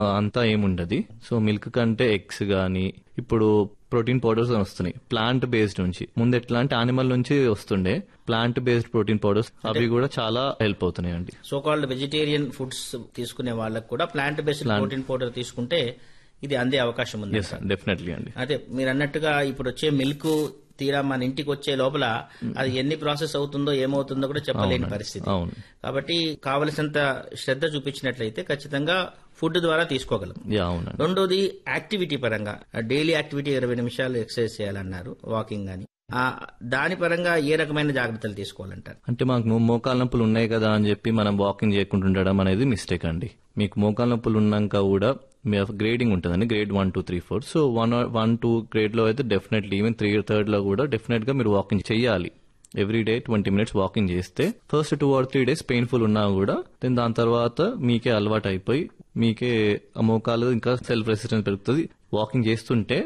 అంతా ఏముండదు so milk కంటే ఎగ్స్ గానీ ఇప్పుడు ప్రోటీన్ పౌడర్స్ వస్తున్నాయి ప్లాంట్ బేస్డ్ నుంచి ముందు ఎట్లా అంటే యానిమల్ నుంచి వస్తుండే ప్లాంట్ బేస్డ్ ప్రోటీన్ పౌడర్స్ అవి కూడా చాలా హెల్ప్ అవుతున్నాయి అండి సో కాల్డ్ వెజిటేరియన్ ఫుడ్స్ తీసుకునే వాళ్ళకు కూడా ప్లాంట్ బేస్డ్ ప్రోటీన్ పౌడర్ తీసుకుంటే ఇది అందే అవకాశం ఉంది ఎస్ డెఫినెట్లీ అండి అదే మీరు అన్నట్టుగా ఇప్పుడు వచ్చే మిల్క్ తీరా మన ఇంటికి వచ్చే లోపల అది ఎన్ని ప్రాసెస్ అవుతుందో ఏమవుతుందో కూడా చెప్పలేని పరిస్థితి అవును కాబట్టి కావలసినంత శ్రద్ధ చూపించినట్లయితే ఖచ్చితంగా ఫుడ్ ద్వారా తీసుకోగలం యా అవునండి రెండోది యాక్టివిటీ పరంగా డైలీ యాక్టివిటీ ఇరవై నిమిషాలు ఎక్సర్సైజ్ చేయాలన్నారు వాకింగ్ అని ఆ, దాని పరంగా ఏ రకమైన జాగ్రత్తలు తీసుకోవాలంటారు అంటే మాకు నువ్వు మోకాల నొప్పులు ఉన్నాయి కదా అని చెప్పి మనం వాకింగ్ చేయకుండా ఉండడం అనేది మిస్టేక్ అండి మీకు మోకాల నొప్పులు ఉన్నాక కూడా మీ గ్రేడింగ్ ఉంటుందండి grade one two three four so one one two grade లో అయితే డెఫినెట్లీ ఈవెన్ త్రీ థర్డ్ లో కూడా డెఫినెట్ గా మీరు వాకింగ్ చేయాలి every day twenty minutes walking చేస్తే first two or three days painful ఉన్నా కూడా దెన్ దాని తర్వాత మీకే అలవాటు అయిపోయి మీకే ఆ మోకాలు ఇంకా సెల్ఫ్ రెసిస్టెన్స్ పెరుగుతుంది వాకింగ్ చేస్తుంటే